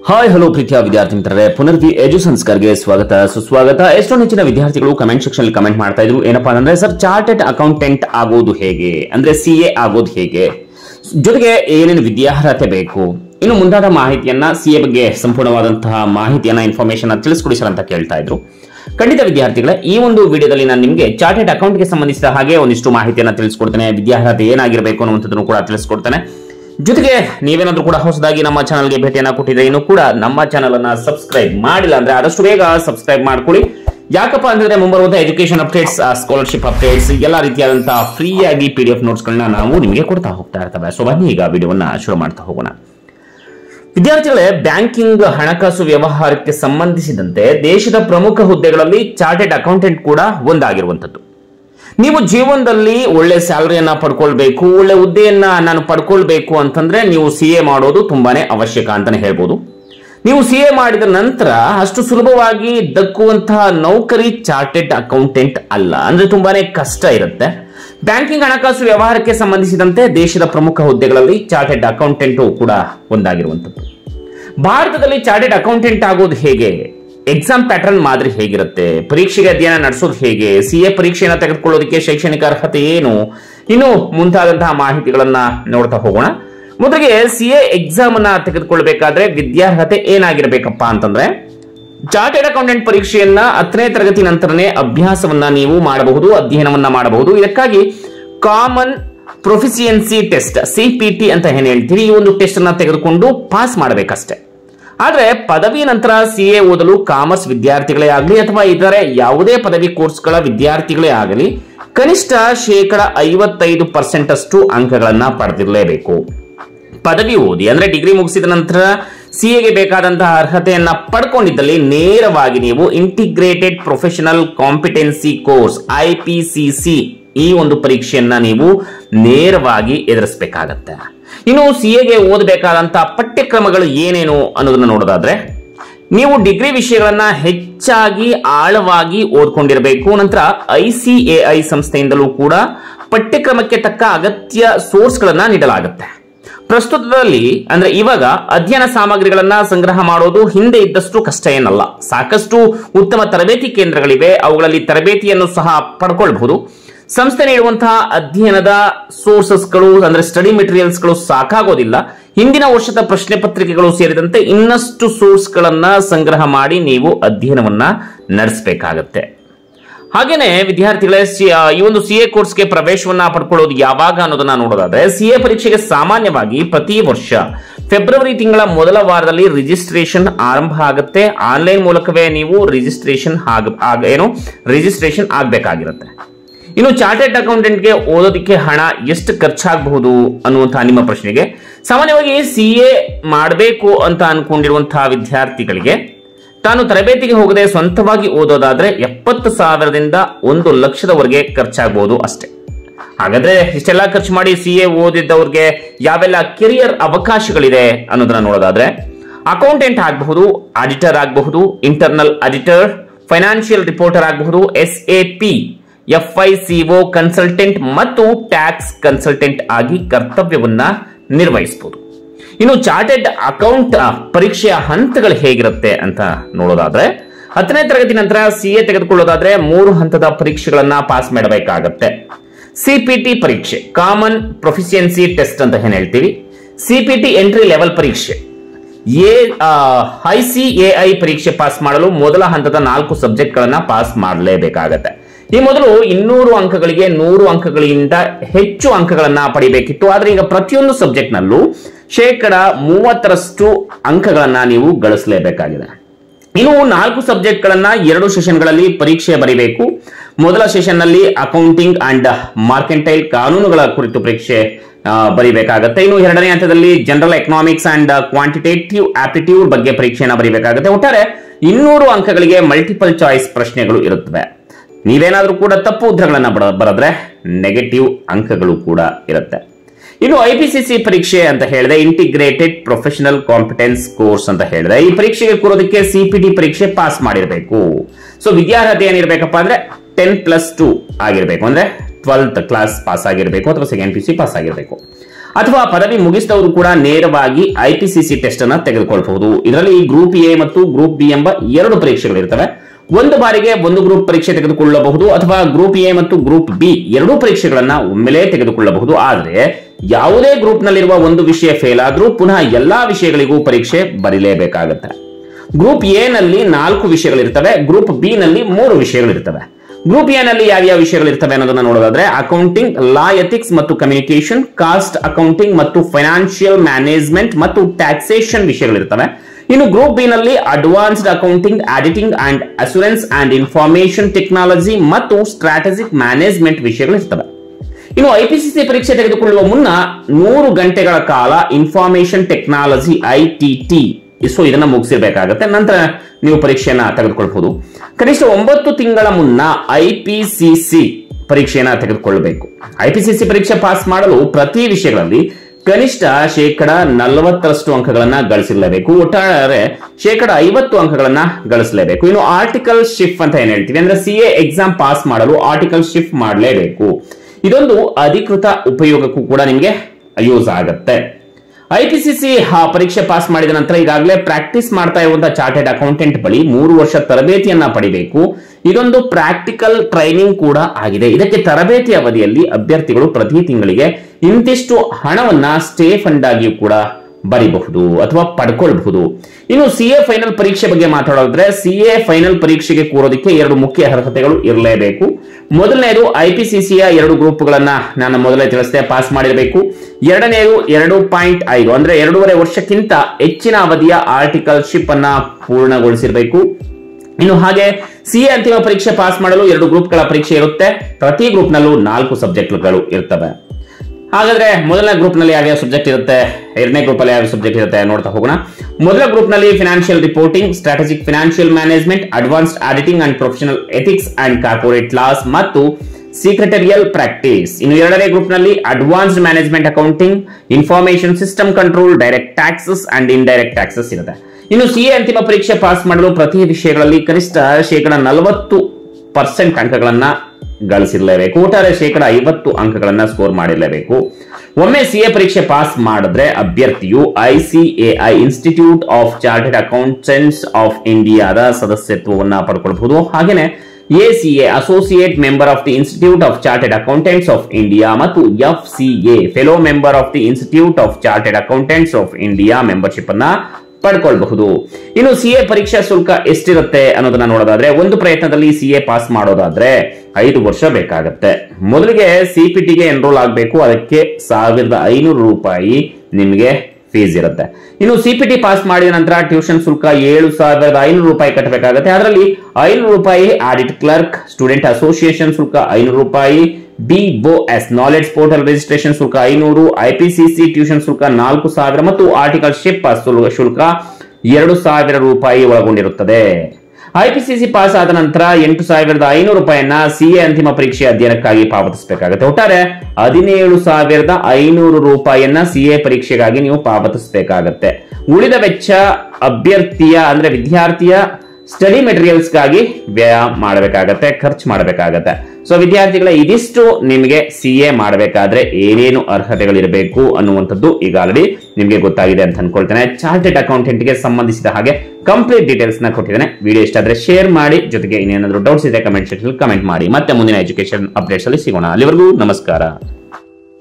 hi hello ಪ್ರೀತಿಯ ವಿದ್ಯಾರ್ಥಿ ಮಿತ್ರರೇ ಪುನರ್ವಿ ಎಜು ಸಂಸ್ಕಾರ್ಗೆ ಸ್ವಾಗತ ಸುಸ್ವಾಗತ ಎಷ್ಟೋ ಹೆಚ್ಚಿನ ವಿದ್ಯಾರ್ಥಿಗಳು ಕಮೆಂಟ್ ಸೆಕ್ಷನ್ ಕಮೆಂಟ್ ಮಾಡ್ತಾ ಇದ್ರು ಏನಪ್ಪಾ ಅಂದ್ರೆ ಸರ್ ಚಾರ್ಟೆಡ್ ಅಕೌಂಟೆಂಟ್ ಆಗೋದು ಹೇಗೆ ಅಂದ್ರೆ ಸಿ ಎ ಆಗೋದು ಹೇಗೆ ಜೊತೆಗೆ ಏನೇನು ವಿದ್ಯಾರ್ಹತೆ ಬೇಕು ಇನ್ನು ಮುಂತಾದ ಮಾಹಿತಿಯನ್ನ ಸಿ ಎ ಬಗ್ಗೆ ಸಂಪೂರ್ಣವಾದಂತಹ ಮಾಹಿತಿಯನ್ನ ಇನ್ಫಾರ್ಮೇಶನ್ ತಿಳಿಸ್ಕೊಡಿ ಸರ್ ಅಂತ ಕೇಳ್ತಾ ಇದ್ರು ಖಂಡಿತ ವಿದ್ಯಾರ್ಥಿಗಳೇ ಈ ಒಂದು ವಿಡಿಯೋದಲ್ಲಿ ನಾನು ನಿಮಗೆ ಚಾರ್ಟೆಡ್ ಅಕೌಂಟ್ಗೆ ಸಂಬಂಧಿಸಿದ ಹಾಗೆ ಒಂದಿಷ್ಟು ಮಾಹಿತಿಯನ್ನ ತಿಳಿಸ್ಕೊಡ್ತೇನೆ ವಿದ್ಯಾರ್ಹತೆ ಏನಾಗಿರಬೇಕು ಅನ್ನುವಂಥದ್ದನ್ನು ಕೂಡ ತಿಳಿಸ್ಕೊಡ್ತೇನೆ ಜೊತೆಗೆ ನೀವೇನಾದ್ರೂ ಕೂಡ ಹೊಸದಾಗಿ ನಮ್ಮ ಚಾನಲ್ಗೆ ಭೇಟಿಯನ್ನ ಕೊಟ್ಟಿದ್ರೆ ಇನ್ನು ಕೂಡ ನಮ್ಮ ಚಾನಲ್ ಅನ್ನ ಸಬ್ಸ್ಕ್ರೈಬ್ ಮಾಡಿಲ್ಲ ಅಂದ್ರೆ ಆದಷ್ಟು ಬೇಗ ಸಬ್ಸ್ಕ್ರೈಬ್ ಮಾಡ್ಕೊಳ್ಳಿ ಯಾಕಪ್ಪ ಅಂತಂದ್ರೆ ಮುಂಬರುವಂತಹ ಎಜುಕೇಶನ್ ಅಪ್ಡೇಟ್ಸ್ ಸ್ಕಾಲರ್ಶಿಪ್ ಅಪ್ಡೇಟ್ಸ್ ಎಲ್ಲ ರೀತಿಯಾದಂತಹ ಫ್ರೀ ಆಗಿ ಪಿ ಡಿ ಎಫ್ ನೋಟ್ಸ್ ಗಳನ್ನ ನಾವು ನಿಮಗೆ ಕೊಡ್ತಾ ಹೋಗ್ತಾ ಇರ್ತವೆ ಸೊ ಬನ್ನಿ ಈಗ ವಿಡಿಯೋವನ್ನ ಶುರು ಮಾಡ್ತಾ ಹೋಗೋಣ ವಿದ್ಯಾರ್ಥಿಗಳೇ ಬ್ಯಾಂಕಿಂಗ್ ಹಣಕಾಸು ವ್ಯವಹಾರಕ್ಕೆ ಸಂಬಂಧಿಸಿದಂತೆ ದೇಶದ ಪ್ರಮುಖ ಹುದ್ದೆಗಳಲ್ಲಿ ಚಾರ್ಟೆಡ್ ಅಕೌಂಟೆಂಟ್ ಕೂಡ ಒಂದಾಗಿರುವಂತದ್ದು ನೀವು ಜೀವನದಲ್ಲಿ ಒಳ್ಳೆ ಸ್ಯಾಲರಿಯನ್ನ ಪಡ್ಕೊಳ್ಬೇಕು ಒಳ್ಳೆ ಹುದ್ದೆಯನ್ನ ನಾನು ಪಡ್ಕೊಳ್ಬೇಕು ಅಂತಂದ್ರೆ ನೀವು ಸಿ ಎ ಮಾಡೋದು ತುಂಬಾನೇ ಅವಶ್ಯಕ ಅಂತಾನೆ ಹೇಳ್ಬೋದು ನೀವು ಸಿ ಎ ಮಾಡಿದ ನಂತರ ಅಷ್ಟು ಸುಲಭವಾಗಿ ದಕ್ಕುವಂತಹ ನೌಕರಿ ಚಾರ್ಟೆಡ್ ಅಕೌಂಟೆಂಟ್ ಅಲ್ಲ ಅಂದ್ರೆ ತುಂಬಾನೇ ಕಷ್ಟ ಇರುತ್ತೆ ಬ್ಯಾಂಕಿಂಗ್ ಹಣಕಾಸು ವ್ಯವಹಾರಕ್ಕೆ ಸಂಬಂಧಿಸಿದಂತೆ ದೇಶದ ಪ್ರಮುಖ ಹುದ್ದೆಗಳಲ್ಲಿ ಚಾರ್ಟೆಡ್ ಅಕೌಂಟೆಂಟ್ ಕೂಡ ಒಂದಾಗಿರುವಂತದ್ದು ಭಾರತದಲ್ಲಿ ಚಾರ್ಟೆಡ್ ಅಕೌಂಟೆಂಟ್ ಆಗೋದು ಹೇಗೆ ಎಕ್ಸಾಮ್ ಪ್ಯಾಟರ್ನ್ ಮಾದರಿ ಹೇಗಿರುತ್ತೆ ಪರೀಕ್ಷೆಗೆ ಅಧ್ಯಯನ ನಡೆಸೋದು ಹೇಗೆ ಸಿ ಎ ಪರೀಕ್ಷೆಯನ್ನು ತೆಗೆದುಕೊಳ್ಳೋದಕ್ಕೆ ಶೈಕ್ಷಣಿಕ ಅರ್ಹತೆ ಏನು ಇನ್ನು ಮುಂತಾದಂತಹ ಮಾಹಿತಿಗಳನ್ನ ನೋಡ್ತಾ ಹೋಗೋಣ ಮೊದಲಿಗೆ ಸಿ ಎ ಎಕ್ಸಾಮ್ ಅನ್ನ ತೆಗೆದುಕೊಳ್ಬೇಕಾದ್ರೆ ವಿದ್ಯಾರ್ಹತೆ ಏನಾಗಿರ್ಬೇಕಪ್ಪ ಅಂತಂದ್ರೆ ಚಾರ್ಟೆಡ್ ಅಕೌಂಟೆಂಟ್ ಪರೀಕ್ಷೆಯನ್ನ ಹತ್ತನೇ ತರಗತಿ ನಂತರನೇ ಅಭ್ಯಾಸವನ್ನ ನೀವು ಮಾಡಬಹುದು ಅಧ್ಯಯನವನ್ನ ಮಾಡಬಹುದು ಇದಕ್ಕಾಗಿ ಕಾಮನ್ ಪ್ರೊಫಿಸಿಯನ್ಸಿ ಟೆಸ್ಟ್ ಸಿಪಿಟಿ ಅಂತ ಏನ್ ಹೇಳ್ತೀವಿ ಈ ಒಂದು ಟೆಸ್ಟ್ ಅನ್ನ ತೆಗೆದುಕೊಂಡು ಪಾಸ್ ಮಾಡಬೇಕಷ್ಟೇ ಆದ್ರೆ ಪದವಿ ನಂತರ ಸಿ ಎ ಓದಲು ಕಾಮರ್ಸ್ ವಿದ್ಯಾರ್ಥಿಗಳೇ ಆಗಲಿ ಅಥವಾ ಇತರೆ ಯಾವುದೇ ಪದವಿ ಕೋರ್ಸ್ಗಳ ವಿದ್ಯಾರ್ಥಿಗಳೇ ಆಗಲಿ ಕನಿಷ್ಠ ಶೇಕಡ ಐವತ್ತೈದು ಪರ್ಸೆಂಟ್ ಅಷ್ಟು ಅಂಕಗಳನ್ನ ಪಡೆದಿರಲೇಬೇಕು ಪದವಿ ಓದಿ ಅಂದ್ರೆ ಡಿಗ್ರಿ ಮುಗಿಸಿದ ನಂತರ ಸಿ ಎಗೆ ಬೇಕಾದಂತಹ ಅರ್ಹತೆಯನ್ನ ಪಡ್ಕೊಂಡಿದ್ದಲ್ಲಿ ನೇರವಾಗಿ ನೀವು integrated professional competency course I P C C ಈ ಒಂದು ಪರೀಕ್ಷೆಯನ್ನ ನೀವು ನೇರವಾಗಿ ಎದುರಿಸಬೇಕಾಗತ್ತೆ ಇನ್ನು ಸಿ ಎಗೆ ಓದಬೇಕಾದಂತಹ ಪಠ್ಯಕ್ರಮಗಳು ಏನೇನು ಅನ್ನೋದನ್ನ ನೋಡೋದಾದ್ರೆ ನೀವು ಡಿಗ್ರಿ ವಿಷಯಗಳನ್ನ ಹೆಚ್ಚಾಗಿ ಆಳವಾಗಿ ಓದ್ಕೊಂಡಿರಬೇಕು ನಂತರ ಐ ಸಿ ಎ ಐ ಸಂಸ್ಥೆಯಿಂದಲೂ ಕೂಡ ಪಠ್ಯಕ್ರಮಕ್ಕೆ ತಕ್ಕ ಅಗತ್ಯ ಸೋರ್ಸ್ಗಳನ್ನ ನೀಡಲಾಗುತ್ತೆ ಪ್ರಸ್ತುತದಲ್ಲಿ ಅಂದ್ರೆ ಇವಾಗ ಅಧ್ಯಯನ ಸಾಮಗ್ರಿಗಳನ್ನ ಸಂಗ್ರಹ ಮಾಡೋದು ಹಿಂದೆ ಇದ್ದಷ್ಟು ಕಷ್ಟ ಏನಲ್ಲ ಸಾಕಷ್ಟು ಉತ್ತಮ ತರಬೇತಿ ಕೇಂದ್ರಗಳಿವೆ ಅವುಗಳಲ್ಲಿ ತರಬೇತಿಯನ್ನು ಸಹ ಪಡ್ಕೊಳ್ಬಹುದು ಸಂಸ್ಥೆ ನೀಡುವಂತಹ ಅಧ್ಯಯನದ ಸೋರ್ಸಸ್ಗಳು ಅಂದ್ರೆ ಸ್ಟಡಿ ಮೆಟೀರಿಯಲ್ಸ್ಗಳು ಸಾಕಾಗೋದಿಲ್ಲ ಹಿಂದಿನ ವರ್ಷದ ಪ್ರಶ್ನೆ ಪತ್ರಿಕೆಗಳು ಸೇರಿದಂತೆ ಇನ್ನಷ್ಟು ಸೋರ್ಸ್ಗಳನ್ನ ಸಂಗ್ರಹ ಮಾಡಿ ನೀವು ಅಧ್ಯಯನವನ್ನ ನಡೆಸಬೇಕಾಗತ್ತೆ ಹಾಗೇನೆ ವಿದ್ಯಾರ್ಥಿಗಳೇ ಸಿ- ಆ, ಈ ಒಂದು ಸಿ ಎ ಕೋರ್ಸ್ಗೆ ಪ್ರವೇಶವನ್ನ ಪಡ್ಕೊಳ್ಳೋದು ಯಾವಾಗ ಅನ್ನೋದನ್ನ ನೋಡೋದಾದ್ರೆ ಸಿ ಎ ಪರೀಕ್ಷೆಗೆ ಸಾಮಾನ್ಯವಾಗಿ ಪ್ರತಿ ವರ್ಷ ಫೆಬ್ರವರಿ ತಿಂಗಳ ಮೊದಲ ವಾರದಲ್ಲಿ ರಿಜಿಸ್ಟ್ರೇಷನ್ ಆರಂಭ ಆಗುತ್ತೆ ಆನ್ಲೈನ್ ಮೂಲಕವೇ ನೀವು ರಿಜಿಸ್ಟ್ರೇಷನ್ ಆಗ ಆಗ- ಏನು ರಿಜಿಸ್ಟ್ರೇಷನ್ ಆಗ್ಬೇಕಾಗಿರುತ್ತೆ ಇನ್ನು ಚಾರ್ಟೆಡ್ ಅಕೌಂಟೆಂಟ್ಗೆ ಓದೋದಕ್ಕೆ ಹಣ ಎಷ್ಟು ಖರ್ಚಾಗಬಹುದು ಅನ್ನುವಂತಹ ನಿಮ್ಮ ಪ್ರಶ್ನೆಗೆ ಸಾಮಾನ್ಯವಾಗಿ ಸಿ ಎ ಮಾಡಬೇಕು ಅಂತ ಅನ್ಕೊಂಡಿರುವಂತಹ ವಿದ್ಯಾರ್ಥಿಗಳಿಗೆ ತಾನು ತರಬೇತಿಗೆ ಹೋಗದೆ ಸ್ವಂತವಾಗಿ ಓದೋದಾದ್ರೆ ಎಪ್ಪತ್ತು ಸಾವಿರದಿಂದ ಒಂದು ಲಕ್ಷದವರೆಗೆ ಖರ್ಚಾಗಬಹುದು ಅಷ್ಟೇ ಹಾಗಾದ್ರೆ ಇಷ್ಟೆಲ್ಲ ಖರ್ಚು ಮಾಡಿ ಸಿ ಎ ಓದಿದ್ದವ್ರಿಗೆ ಯಾವೆಲ್ಲ ಕೆರಿಯರ್ ಅವಕಾಶಗಳಿದೆ ಅನ್ನೋದನ್ನ ನೋಡೋದಾದ್ರೆ ಅಕೌಂಟೆಂಟ್ ಆಗಬಹುದು ಆಡಿಟರ್ ಆಗಬಹುದು ಇಂಟರ್ನಲ್ ಆಡಿಟರ್ ಫೈನಾನ್ಷಿಯಲ್ ರಿಪೋರ್ಟರ್ ಆಗಬಹುದು S A P F I CO consultant ಮತ್ತು ಟ್ಯಾಕ್ಸ್ ಕನ್ಸಲ್ಟೆಂಟ್ ಆಗಿ ಕರ್ತವ್ಯವನ್ನ ನಿರ್ವಹಿಸಬಹುದು ಇನ್ನು ಚಾರ್ಟೆಡ್ ಅಕೌಂಟ್ ಪರೀಕ್ಷೆಯ ಹಂತಗಳು ಹೇಗಿರುತ್ತೆ ಅಂತ ನೋಡೋದಾದ್ರೆ ಹತ್ತನೇ ತರಗತಿ ನಂತರ ಸಿ ಎ ತೆಗೆದುಕೊಳ್ಳೋದಾದ್ರೆ ಮೂರು ಹಂತದ ಪರೀಕ್ಷೆಗಳನ್ನ ಪಾಸ್ ಮಾಡಬೇಕಾಗತ್ತೆ ಸಿಪಿಟಿ ಪರೀಕ್ಷೆ ಕಾಮನ್ ಪ್ರೊಫಿಷಿಯನ್ಸಿ ಟೆಸ್ಟ್ ಅಂತ ಏನ್ ಹೇಳ್ತೀವಿ ಸಿಪಿಟಿ ಎಂಟ್ರಿ ಲೆವೆಲ್ ಪರೀಕ್ಷೆ A I C A I ಪರೀಕ್ಷೆ ಪಾಸ್ ಮಾಡಲು ಮೊದಲ ಹಂತದ ನಾಲ್ಕು ಸಬ್ಜೆಕ್ಟ್ಗಳನ್ನ ಪಾಸ್ ಮಾಡಲೇಬೇಕಾಗತ್ತೆ ಈ ಮೊದಲು ಇನ್ನೂರು ಅಂಕಗಳಿಗೆ ನೂರು ಅಂಕಗಳಿಂದ ಹೆಚ್ಚು ಅಂಕಗಳನ್ನ ಪಡಿಬೇಕಿತ್ತು ಆದ್ರೆ ಈಗ ಪ್ರತಿಯೊಂದು ಸಬ್ಜೆಕ್ಟ್ ನಲ್ಲೂ ಶೇಕಡ ಮೂವತ್ತರಷ್ಟು ಅಂಕಗಳನ್ನ ನೀವು ಗಳಿಸಲೇಬೇಕಾಗಿದೆ ಇನ್ನು ನಾಲ್ಕು ಸಬ್ಜೆಕ್ಟ್ ಗಳನ್ನ ಎರಡು ಸೆಷನ್ಗಳಲ್ಲಿ ಪರೀಕ್ಷೆ ಬರೀಬೇಕು ಮೊದಲ ಸೆಷನ್ ನಲ್ಲಿ ಅಕೌಂಟಿಂಗ್ ಅಂಡ್ ಮಾರ್ಕೆಂಟೈಲ್ ಕಾನೂನುಗಳ ಕುರಿತು ಪರೀಕ್ಷೆ ಆ, ಬರೀಬೇಕಾಗತ್ತೆ ಇನ್ನು ಎರಡನೇ ಹಂತದಲ್ಲಿ general economics and quantitative aptitude ಬಗ್ಗೆ ಪರೀಕ್ಷೆಯನ್ನ ಬರೀಬೇಕಾಗುತ್ತೆ ಒಟ್ಟಾರೆ ಇನ್ನೂರು ಅಂಕಗಳಿಗೆ ಮಲ್ಟಿಪಲ್ ಚಾಯ್ಸ್ ಪ್ರಶ್ನೆಗಳು ಇರುತ್ತವೆ ನೀವೇನಾದ್ರೂ ಕೂಡ ತಪ್ಪು ಉತ್ತರಗಳನ್ನ ಬರ- ಬರೆದ್ರೆ ನೆಗೆಟಿವ್ ಅಂಕಗಳು ಕೂಡ ಇರುತ್ತೆ ಇನ್ನು ಐ ಪಿ ಸಿ ಸಿ ಪರೀಕ್ಷೆ ಅಂತ ಹೇಳಿದೆ ಇಂಟಿಗ್ರೇಟೆಡ್ ಪ್ರೊಫೆಷನಲ್ ಕಾಂಪಿಟೆನ್ಸ್ ಕೋರ್ಸ್ ಅಂತ ಹೇಳಿದೆ ಈ ಪರೀಕ್ಷೆಗೆ ಕೂರೋದಕ್ಕೆ ಸಿಪಿಟಿ ಪರೀಕ್ಷೆ ಪಾಸ್ ಮಾಡಿರಬೇಕು ಸೊ ವಿದ್ಯಾರ್ಹತೆ ಏನಿರ್ಬೇಕಪ್ಪ ಅಂದ್ರೆ ಟೆನ್ ಪ್ಲಸ್ ಟು ಆಗಿರ್ಬೇಕು ಅಂದ್ರೆ ಟ್ವೆಲ್ತ್ ಕ್ಲಾಸ್ ಪಾಸ್ ಆಗಿರಬೇಕು ಅಥವಾ ಸೆಕೆಂಡ್ ಪಿ ಸಿ ಪಾಸ್ ಆಗಿರಬೇಕು ಅಥವಾ ಪದವಿ ಮುಗಿಸಿದವರು ಕೂಡ ನೇರವಾಗಿ ಐಪಿಸಿಸಿ ಟೆಸ್ಟ್ ಅನ್ನ ತೆಗೆದುಕೊಳ್ಳಬಹುದು ಇದರಲ್ಲಿ ಗ್ರೂಪ್ ಎ ಮತ್ತು ಗ್ರೂಪ್ ಬಿ ಎಂಬ ಎರಡು ಪರೀಕ್ಷೆಗಳಿರ್ತವೆ ಒಂದು ಬಾರಿಗೆ ಒಂದು ಗ್ರೂಪ್ ಪರೀಕ್ಷೆ ತೆಗೆದುಕೊಳ್ಳಬಹುದು ಅಥವಾ ಗ್ರೂಪ್ ಎ ಮತ್ತು ಗ್ರೂಪ್ ಬಿ ಎರಡೂ ಪರೀಕ್ಷೆಗಳನ್ನ ಒಮ್ಮೆಲೇ ತೆಗೆದುಕೊಳ್ಳಬಹುದು ಆದರೆ ಯಾವುದೇ ಗ್ರೂಪ್ ನಲ್ಲಿರುವ ಒಂದು ವಿಷಯ ಫೇಲ್ ಆದ್ರೂ ಪುನಃ ಎಲ್ಲಾ ವಿಷಯಗಳಿಗೂ ಪರೀಕ್ಷೆ ಬರೀಲೇಬೇಕಾಗುತ್ತೆ ಗ್ರೂಪ್ ಎ ನಲ್ಲಿ ನಾಲ್ಕು ವಿಷಯಗಳಿರ್ತವೆ ಗ್ರೂಪ್ ಬಿ ನಲ್ಲಿ ಮೂರು ವಿಷಯಗಳಿರ್ತವೆ ಗ್ರೂಪ್ ಎ ನಲ್ಲಿ ಯಾವ್ಯಾವ ವಿಷಯಗಳಿರ್ತವೆ ಅನ್ನೋದನ್ನ ನೋಡೋದಾದ್ರೆ ಅಕೌಂಟಿಂಗ್ ಲಾ ಎಥಿಕ್ಸ್ ಮತ್ತು ಕಮ್ಯುನಿಕೇಶನ್ ಕಾಸ್ಟ್ ಅಕೌಂಟಿಂಗ್ ಮತ್ತು ಫೈನಾನ್ಷಿಯಲ್ ಮ್ಯಾನೇಜ್ಮೆಂಟ್ ಮತ್ತು ಟ್ಯಾಕ್ಸೇಷನ್ ವಿಷಯಗಳಿರ್ತವೆ ಇನ್ನು ಗ್ರೂಪ್ ಬಿ ನಲ್ಲಿ advanced accounting auditing and assurance and information technology ಮತ್ತು ಸ್ಟ್ರಾಟಜಿಕ್ ಮ್ಯಾನೇಜ್ಮೆಂಟ್ ವಿಷಯಗಳಿರ್ತವೆ ಇನ್ನು ಐಪಿಸಿಸಿ ಪರೀಕ್ಷೆ ತೆಗೆದುಕೊಳ್ಳುವ ಮುನ್ನ ನೂರು ಗಂಟೆಗಳ ಕಾಲ ಇನ್ಫಾರ್ಮೇಶನ್ ಟೆಕ್ನಾಲಜಿ ಐಟಿಟಿ ಸೊ ಇದನ್ನ ಮುಗಿಸಿರ್ಬೇಕಾಗತ್ತೆ ನಂತರ ನೀವು ಪರೀಕ್ಷೆಯನ್ನ ತೆಗೆದುಕೊಳ್ಬಹುದು ಕನಿಷ್ಠ ಒಂಬತ್ತು ತಿಂಗಳ ಮುನ್ನ ಐಪಿಸಿಸಿ ಪರೀಕ್ಷೆಯನ್ನ ತೆಗೆದುಕೊಳ್ಳಬೇಕು ಐಪಿಸಿಸಿ ಪರೀಕ್ಷೆ ಪಾಸ್ ಮಾಡಲು ಪ್ರತಿ ವಿಷಯಗಳಲ್ಲಿ ಕನಿಷ್ಠ ಶೇಕಡ ನಲವತ್ತರಷ್ಟು ಅಂಕಗಳನ್ನ ಗಳಿಸಿರಲೇಬೇಕು ಒಟ್ಟಾರೆ ಶೇಕಡ ಐವತ್ತು ಅಂಕಗಳನ್ನ ಗಳಿಸಲೇಬೇಕು ಇನ್ನು ಆರ್ಟಿಕಲ್ ಶಿಫ್ಟ್ ಅಂತ ಏನ್ ಹೇಳ್ತೀವಿ ಅಂದ್ರೆ ಸಿ ಎ ಎಕ್ಸಾಮ್ ಪಾಸ್ ಮಾಡಲು ಆರ್ಟಿಕಲ್ ಶಿಫ್ಟ್ ಮಾಡಲೇಬೇಕು ಇದೊಂದು ಅಧಿಕೃತ ಉಪಯೋಗಕ್ಕೂ ಕೂಡ ನಿಮಗೆ ಯೂಸ್ ಆಗತ್ತೆ ಐಪಿಸಿಸಿ ಪರೀಕ್ಷೆ ಪಾಸ್ ಮಾಡಿದ ನಂತರ ಈಗಾಗಲೇ ಪ್ರಾಕ್ಟೀಸ್ ಮಾಡ್ತಾ ಇರುವಂತಹ ಚಾರ್ಟೆಡ್ ಅಕೌಂಟೆಂಟ್ ಬಳಿ ಮೂರು ವರ್ಷ ತರಬೇತಿಯನ್ನ ಪಡಿಬೇಕು ಇದೊಂದು ಪ್ರಾಕ್ಟಿಕಲ್ ಟ್ರೈನಿಂಗ್ ಕೂಡ ಆಗಿದೆ ಇದಕ್ಕೆ ತರಬೇತಿ ಅವಧಿಯಲ್ಲಿ ಅಭ್ಯರ್ಥಿಗಳು ಪ್ರತಿ ತಿಂಗಳಿಗೆ ಇಂತಿಷ್ಟು ಹಣವನ್ನ ಸ್ಟೇ ಫಂಡ್ ಆಗಿಯೂ ಕೂಡ ಬರಿಬಹುದು ಅಥವಾ ಪಡ್ಕೊಳ್ಬಹುದು ಇನ್ನು ಸಿ ಎ ಫೈನಲ್ ಪರೀಕ್ಷೆ ಬಗ್ಗೆ ಮಾತಾಡೋದ್ರೆ ಸಿ ಎ ಫೈನಲ್ ಪರೀಕ್ಷೆಗೆ ಕೂರೋದಕ್ಕೆ ಎರಡು ಮುಖ್ಯ ಅರ್ಹತೆಗಳು ಇರಲೇಬೇಕು ಮೊದಲನೇದು ಐಪಿಸಿಸಿಯ ಎರಡು ಗ್ರೂಪ್ಗಳನ್ನ ನಾನು ಮೊದಲೇ ತಿಳಿಸಿದೆ ಪಾಸ್ ಮಾಡಿರಬೇಕು ಎರಡನೆಯದು ಎರಡು ಪಾಯಿಂಟ್ ಐದು ಅಂದ್ರೆ ಎರಡೂವರೆ ವರ್ಷಕ್ಕಿಂತ ಹೆಚ್ಚಿನ ಅವಧಿಯ ಆರ್ಟಿಕಲ್ಶಿಪ್ ಅನ್ನ ಪೂರ್ಣಗೊಳಿಸಿರಬೇಕು ಇನ್ನು ಹಾಗೆ ಸಿ ಎ ಅಂತಿಮ ಪರೀಕ್ಷೆ ಪಾಸ್ ಮಾಡಲು ಎರಡು ಗ್ರೂಪ್ಗಳ ಪರೀಕ್ಷೆ ಇರುತ್ತೆ ಪ್ರತಿ ಗ್ರೂಪ್ನಲ್ಲೂ ನಾಲ್ಕು ಸಬ್ಜೆಕ್ಟ್ಗಳು ಇರ್ತವೆ ಹಾಗಾದ್ರೆ ಮೊದಲನೇ ಗ್ರೂಪ್ ನಲ್ಲಿ ಯಾವ್ಯಾವ ಸಬ್ಜೆಕ್ಟ್ ಇರುತ್ತೆ ಎರಡನೇ ಗ್ರೂಪ್ ಅಲ್ಲಿ ಯಾವ ಸಬ್ಜೆಕ್ಟ್ ಇರುತ್ತೆ ನೋಡ್ತಾ ಹೋಗೋಣ ಮೊದಲ ಗ್ರೂಪ್ ನಲ್ಲಿ financial reporting strategic financial management advanced auditing and professional ethics and corporate laws ಮತ್ತು ಸೀಕ್ರೆಟರಿಯಲ್ ಪ್ರಾಕ್ಟೀಸ್ ಇನ್ನು ಎರಡನೇ ಗ್ರೂಪ್ ನಲ್ಲಿ advanced management accounting information system control direct taxes and indirect taxes ಇರುತ್ತೆ ಇನ್ನು ಸಿ ಅಂತಿಮ ಪರೀಕ್ಷೆ ಪಾಸ್ ಮಾಡಲು ಪ್ರತಿ ವಿಷಯಗಳಲ್ಲಿ ಕನಿಷ್ಠ ಶೇಕಡ ನಲವತ್ತು ಪರ್ಸೆಂಟ್ ಅಂಕಗಳನ್ನ ಗಳಿಸಿರಲೇಬೇಕು ಒಟ್ಟಾರೆ ಶೇಕಡ ಐವತ್ತು ಅಂಕಗಳನ್ನ ಸ್ಕೋರ್ ಮಾಡಿರಲೇಬೇಕು ಒಮ್ಮೆ ಸಿ ಎ ಪರೀಕ್ಷೆ ಪಾಸ್ ಮಾಡಿದ್ರೆ ಅಭ್ಯರ್ಥಿಯು ICAI institute of chartered accountants of ಇಂಡಿಯಾದ ಸದಸ್ಯತ್ವವನ್ನ ಪಡ್ಕೊಳ್ಬಹುದು ಹಾಗೇನೆ ACA associate member of the institute of chartered accountants of India ಮತ್ತು F CA fellow member of the institute of chartered accountants of India membership ಅನ್ನ ಪಡ್ಕೊಳ್ಬಹುದು ಇನ್ನು ಸಿ ಎ ಪರೀಕ್ಷಾ ಶುಲ್ಕ ಎಷ್ಟಿರುತ್ತೆ ಅನ್ನೋದನ್ನ ನೋಡೋದಾದ್ರೆ ಒಂದು ಪ್ರಯತ್ನದಲ್ಲಿ ಸಿ ಎ ಪಾಸ್ ಮಾಡೋದಾದ್ರೆ ಐದು ವರ್ಷ ಬೇಕಾಗತ್ತೆ ಮೊದಲಿಗೆ ಸಿಪಿಟಿಗೆ ಎನ್ರೋಲ್ ಆಗಬೇಕು ಅದಕ್ಕೆ ಸಾವಿರದ ಐನೂರು ರೂಪಾಯಿ ನಿಮಗೆ ಫೀಸ್ ಇರುತ್ತೆ ಇನ್ನು ಸಿಪಿಟಿ ಪಾಸ್ ಮಾಡಿದ ನಂತರ ಟ್ಯೂಷನ್ ಶುಲ್ಕ ಏಳು ಸಾವಿರದ ಐನೂರು ರೂಪಾಯಿ ಕಟ್ಟಬೇಕಾಗುತ್ತೆ ಅದರಲ್ಲಿ ಐನೂರು ರೂಪಾಯಿ ಆಡಿಟ್ ಕ್ಲರ್ಕ್ ಸ್ಟೂಡೆಂಟ್ ಅಸೋಸಿಯೇಷನ್ ಶುಲ್ಕ ಐನೂರು ರೂಪಾಯಿ ಬಿ ಬೋ ಎಸ್ ನಾಲೆಡ್ಜ್ ಪೋರ್ಟಲ್ ರಿಜಿಸ್ಟ್ರೇಷನ್ ಶುಲ್ಕ ಐನೂರು ಐಪಿಸಿಸಿ ಟ್ಯೂಷನ್ ಶುಲ್ಕ ನಾಲ್ಕು ಸಾವಿರ ಮತ್ತು ಆರ್ಟಿಕಲ್ ಶಿಪ್ ಶುಲ್ಕ ಎರಡು ಸಾವಿರ ರೂಪಾಯಿ ಒಳಗೊಂಡಿರುತ್ತದೆ ಐಪಿಸಿಸಿ ಪಾಸ್ ಆದ ನಂತರ ಎಂಟು ಸಾವಿರದ ಐನೂರು ರೂಪಾಯಿಯನ್ನ ಸಿಎ ಅಂತಿಮ ಪರೀಕ್ಷೆ ಅಧ್ಯಯನಕ್ಕಾಗಿ ಪಾವತಿಸಬೇಕಾಗುತ್ತೆ ಒಟ್ಟಾರೆ ಹದಿನೇಳು ಸಾವಿರದ ಐನೂರು ರೂಪಾಯಿಯನ್ನ ಸಿಎ ಪರೀಕ್ಷೆಗಾಗಿ ನೀವು ಪಾವತಿಸಬೇಕಾಗತ್ತೆ ಉಳಿದ ವೆಚ್ಚ ಅಭ್ಯರ್ಥಿಯ ಅಂದ್ರೆ ವಿದ್ಯಾರ್ಥಿಯ ಸ್ಟಡಿ ಮೆಟೀರಿಯಲ್ಸ್ಗಾಗಿ ವ್ಯಯ ಮಾಡಬೇಕಾಗತ್ತೆ ಖರ್ಚು ಮಾಡಬೇಕಾಗತ್ತೆ ಸೊ ವಿದ್ಯಾರ್ಥಿಗಳ ಇದಿಷ್ಟು ನಿಮಗೆ ಸಿ ಎ ಮಾಡಬೇಕಾದ್ರೆ ಏನೇನು ಅರ್ಹತೆಗಳಿರಬೇಕು ಅನ್ನುವಂಥದ್ದು ಈಗ ಆಲ್ರೆಡಿ ನಿಮಗೆ ಗೊತ್ತಾಗಿದೆ ಅಂತ ಅನ್ಕೊಳ್ತೇನೆ ಚಾರ್ಟೆಡ್ ಅಕೌಂಟೆಂಟ್ಗೆ ಸಂಬಂಧಿಸಿದ ಹಾಗೆ ಕಂಪ್ಲೀಟ್ ಡೀಟೇಲ್ಸ್ ನ ಕೊಟ್ಟಿದ್ದೇನೆ ವಿಡಿಯೋ ಇಷ್ಟ ಆದ್ರೆ ಶೇರ್ ಮಾಡಿ ಜೊತೆಗೆ ಇನ್ನೇನಾದರೂ ಡೌಟ್ಸ್ ಇದೆ ಕಮೆಂಟ್ ಸೆಕ್ಷನ್ ಕಮೆಂಟ್ ಮಾಡಿ ಮತ್ತೆ ಮುಂದಿನ ಎಜುಕೇಶನ್ ಅಪ್ಡೇಟ್ಸ್ ಅಲ್ಲಿ ಸಿಗೋಣ ಅಲ್ಲಿವರೆಗೂ ನಮಸ್ಕಾರ